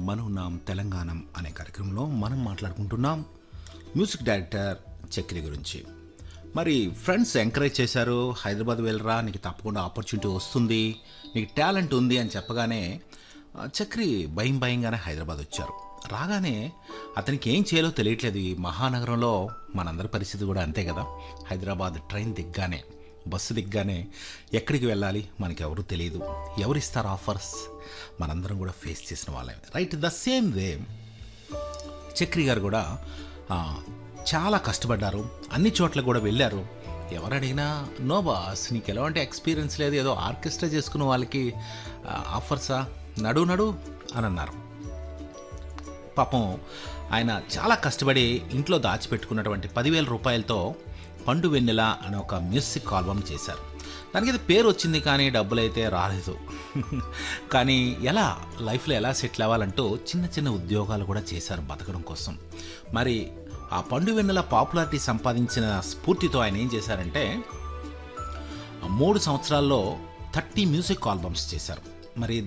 మనున్నాం తెలంగాణం అనే కార్యక్రమంలో మనం మాట్లాడుకుంటున్నాం మ్యూజిక్ డైరెక్టర్ చక్రి గురించి మరి ఫ్రెండ్స్ ఎంకరేజ్ చేశారు హైదరాబాద్ వెళ్ళరా నీకు తప్పకుండా ఆపర్చునిటీ వస్తుంది నీకు టాలెంట్ ఉంది అని చెప్పగానే ఆ, చక్రి భయం భయంగానే హైదరాబాద్ వచ్చారు రాగానే అతనికి ఏం చేయాలో తెలియట్లేదు ఈ మహానగరంలో మనందరి పరిస్థితి కూడా అంతే కదా హైదరాబాద్ ట్రైన్ దిగ్గానే బస్సు దిగ్గానే ఎక్కడికి వెళ్ళాలి మనకి ఎవరు తెలియదు ఎవరు ఇస్తారు ఆఫర్స్ మనందరం కూడా ఫేస్ చేసిన వాళ్ళే right the same way Chakri గారు కూడా ఆ, చాలా కష్టపడ్డారు అన్ని చోట్ల కూడా వెళ్ళారు ఎవరు అడిగినా నో బాస్ నీకు ఎలాంటి ఎక్స్పీరియన్స్ లేదు ఏదో ఆర్కెస్ట్రా చేసుకున్న వాళ్ళకి ఆ, ఆఫర్సా నడు నడు అని అన్నారు పాపం ఆయన చాలా కష్టపడి ఇంట్లో దాచిపెట్టుకున్నటువంటి పదివేల రూపాయలతో పండు వెన్నెల అనే ఒక మ్యూజిక్ ఆల్బమ్ చేశారు దానికి అయితే పేరు వచ్చింది కానీ డబ్బులు అయితే రాలేదు కానీ ఎలా లైఫ్లో ఎలా సెటిల్ అవ్వాలంటూ చిన్న చిన్న ఉద్యోగాలు కూడా చేశారు బతకడం కోసం మరి ఆ పండు వెన్నెల పాపులారిటీ సంపాదించిన స్ఫూర్తితో ఆయన ఏం చేశారంటే మూడు సంవత్సరాల్లో థర్టీ మ్యూజిక్ ఆల్బమ్స్ చేశారు మరి